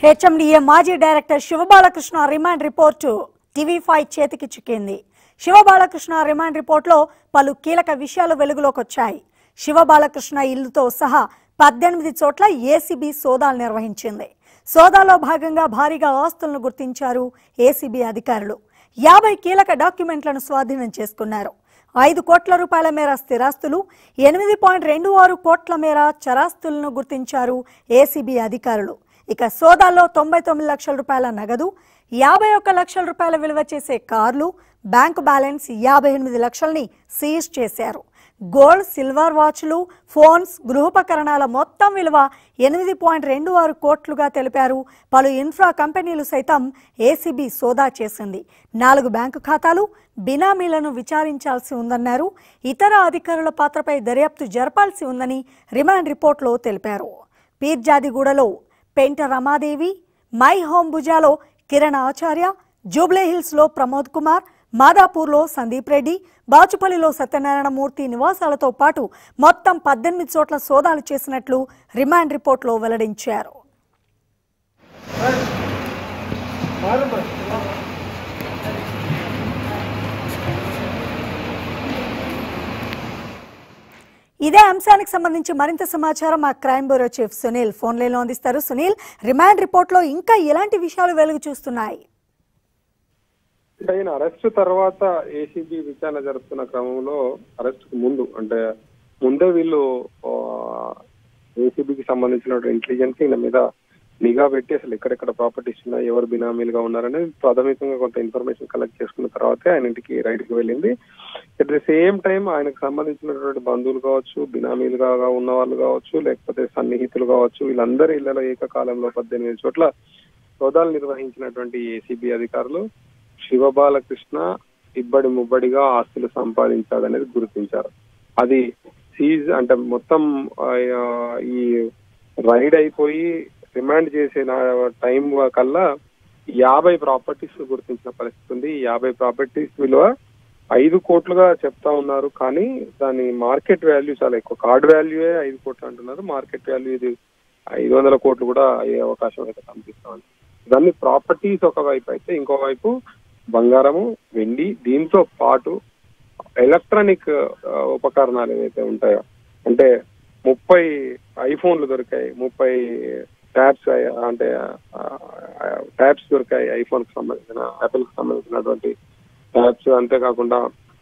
HMDA మాజీ director Shiva Balakrishna remand report TV five చేతికి చిక్కింది శివబాలకృష్ణ రిమాండ్ రిపోర్టులో పలు కీలక విషయాలు వెలుగులోకి వచ్చాయి శివబాలకృష్ణ ఇల్లుతో సహా పద్దెనిమిది చోట్ల ఏసీబీ సోదాలు నిర్వహించింది సోదాలో భాగంగా భారీగా ఆస్తులను గుర్తించారు ఏసీబీ అధికారులు యాభై కీలక డాక్యుమెంట్లను స్వాధీనం చేసుకున్నారు ఐదు కోట్ల రూపాయల మేర స్థిరాస్తులు ఎనిమిది పాయింట్ రెండు ఆరు కోట్ల మేర చరాస్తులను గుర్తించారు ఏసీబీ అధికారులు ఇక సోదాల్లో తొంభై తొమ్మిది లక్షల రూపాయల నగదు యాభై ఒక్క లక్షల రూపాయల విలువ చేసే కార్లు బ్యాంకు బ్యాలెన్స్ యాభై ఎనిమిది లక్షల్ని సీజ్ చేశారు గోల్డ్ సిల్వర్ వాచ్లు ఫోన్స్ గృహోపకరణాల మొత్తం విలువ ఎనిమిది పాయింట్ రెండు ఆరు కోట్లుగా తెలిపారు పలు ఇన్ఫ్రా కంపెనీలు సైతం ఏసీబీ సోదా చేసింది నాలుగు బ్యాంకు ఖాతాలు బినామీలను విచారించాల్సి ఉందన్నారు ఇతర అధికారుల పాత్రపై దర్యాప్తు జరపాల్సి ఉందని రిమాండ్ రిపోర్ట్లో తెలిపారు పీర్జాదిగూడలో పెంట రమాదేవి మై హోమ్ భుజాలో కిరణ్ ఆచార్య జూబ్లీ హిల్స్లో ప్రమోద్ కుమార్ మాదాపూర్లో సందీప్ రెడ్డి బాచుపల్లిలో సత్యనారాయణ మూర్తి నివాసాలతో పాటు మొత్తం పద్దెనిమిది చోట్ల సోదాలు చేసినట్లు రిమాండ్ రిపోర్ట్లో వెల్లడించారు ఇదే అంశానికి సంబంధించి మరింత సమాచారం మా crime bureau chief Sunil phone లైన్లో అందిస్తారు సునీల్ రిమాండ్ రిపోర్ట్లో ఇంకా ఎలాంటి విషయాలు వెలుగు చూస్తున్నాయి ఆయన అరెస్ట్ తర్వాత ఏసీబీ విచారణ జరుపుతున్న క్రమంలో అరెస్ట్ కు ముందు అంటే ముందే వీళ్ళు ఏసీబీకి సంబంధించిన ఇంటెలిజెన్స్ ఈయన మీద నిఘా పెట్టి అసలు ఎక్కడెక్కడ ప్రాపర్టీస్ ఉన్నాయి ఎవరు బినామీలుగా ఉన్నారనేది ప్రాథమికంగా కొంత ఇన్ఫర్మేషన్ కలెక్ట్ చేసుకున్న తర్వాతే ఆయన ఇంటికి రైడ్ కి వెళ్ళింది అట్ ద సేమ్ టైం ఆయనకు సంబంధించినటువంటి బంధువులు కావచ్చు బినామీలుగా ఉన్న వాళ్ళు కావచ్చు లేకపోతే సన్నిహితులు కావచ్చు వీళ్ళందరి ఇళ్లలో ఏకకాలంలో పద్దెనిమిది చోట్ల సోదాలు నిర్వహించినటువంటి ఏసీబీ అధికారులు శివబాలకృష్ణ ఇబ్బడి ముబ్బడిగా ఆస్తులు సంపాదించాడనేది గుర్తించారు అది సీజ్ అంటే మొత్తం ఆ, ఈ రైడ్ అయిపోయి రిమాండ్ చేసే టైం కల్లా యాభై ప్రాపర్టీస్ గుర్తించిన పరిస్థితి ఉంది ఈ యాభై ప్రాపర్టీస్ విలువ ఐదు కోట్లుగా చెప్తా ఉన్నారు కానీ దాని మార్కెట్ వాల్యూ చాలా ఎక్కువ కార్డ్ వాల్యూయే ఐదు కోట్లు అంటున్నారు మార్కెట్ వాల్యూ ఇది ఐదు వందల కోట్లు కూడా అయ్యే అవకాశం అయితే కనిపిస్తా ఉంది దాన్ని ప్రాపర్టీస్ ఒక వైపు అయితే ఇంకో వైపు బంగారము వెండి దీంతో పాటు ఎలక్ట్రానిక్ ఆ, ఉపకరణాలు ఏవైతే ఉంటాయో అంటే ముప్పై ఐఫోన్లు దొరికాయి ముప్పై ట్యాబ్స్ అంటే ట్యాబ్స్ దొరికాయి ఐఫోన్ కి సంబంధించిన యాపిల్ కి సంబంధించినటువంటి ట్యాబ్స్ అంతేకాకుండా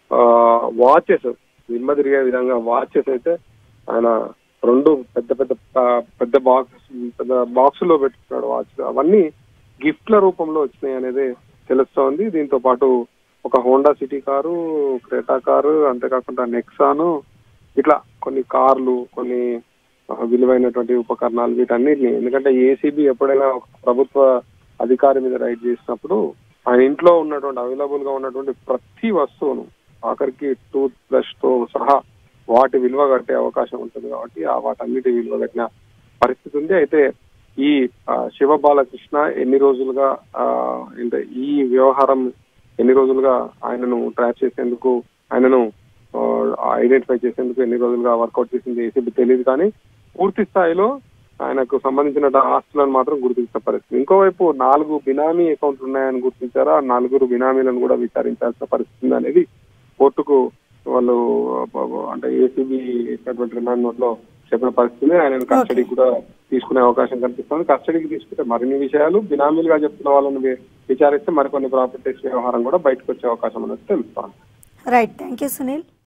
వాచెస్ దిమ్మ తిరిగే విధంగా వాచెస్ అయితే ఆయన రెండు పెద్ద పెద్ద ఆ, పెద్ద బాక్స్ పెద్ద బాక్స్ లో పెట్టుకున్నాడు వాచ్ అవన్నీ గిఫ్ట్ల రూపంలో వచ్చినాయి అనేది తెలుస్తోంది దీంతో పాటు ఒక Honda City car Creta car అంతేకాకుండా నెక్సాను ఇట్లా కొన్ని కార్లు కొన్ని ఆ, విలువైనటువంటి ఉపకరణాలు వీటన్నిటిని ఎందుకంటే ఏసీబీ ఎప్పుడైనా ఒక ప్రభుత్వ అధికారి మీద రైడ్ చేసినప్పుడు ఆయన ఇంట్లో ఉన్నటువంటి అవైలబుల్ గా ఉన్నటువంటి ప్రతి వస్తువును ఆఖరికి టూత్ బ్రష్ తో సహా వాటి విలువ కట్టే అవకాశం ఉంటుంది కాబట్టి ఆ వాటన్నిటి విలువ కట్టిన పరిస్థితి ఉంది అయితే ఈ ఆ, శివ బాలకృష్ణ ఎన్ని రోజులుగా ఆ, ఏంటి ఈ వ్యవహారం ఎన్ని రోజులుగా ఆయనను ట్రాప్ చేసేందుకు ఆయనను ఐడెంటిఫై చేసేందుకు ఎన్ని రోజులుగా వర్కౌట్ చేసింది ఏసీబీ తెలియదు కానీ పూర్తి స్థాయిలో ఆయనకు సంబంధించిన ఆస్తులను మాత్రం గుర్తించిన పరిస్థితి ఇంకోవైపు నాలుగు బినామీ అకౌంట్లు ఉన్నాయని గుర్తించారా ఆ నలుగురు బినామీలను కూడా విచారించాల్సిన పరిస్థితి ఉంది అనేది కోర్టుకు వాళ్ళు అంటే ఏసీబీ ఇచ్చినటువంటి రిమాండ్ నోట్ లో చెప్పిన పరిస్థితి ఆయన కస్టడీ కూడా తీసుకునే అవకాశం కనిపిస్తుంది కస్టడీకి తీసుకుంటే మరిన్ని విషయాలు బినామీలుగా చెప్తున్న వాళ్ళని వి- విచారిస్తే మరికొన్ని ప్రాపర్టీస్ వ్యవహారం కూడా బయటకు వచ్చే అవకాశం అనేది తెలుస్తోంది రైట్ థ్యాంక్ యూ సునీల్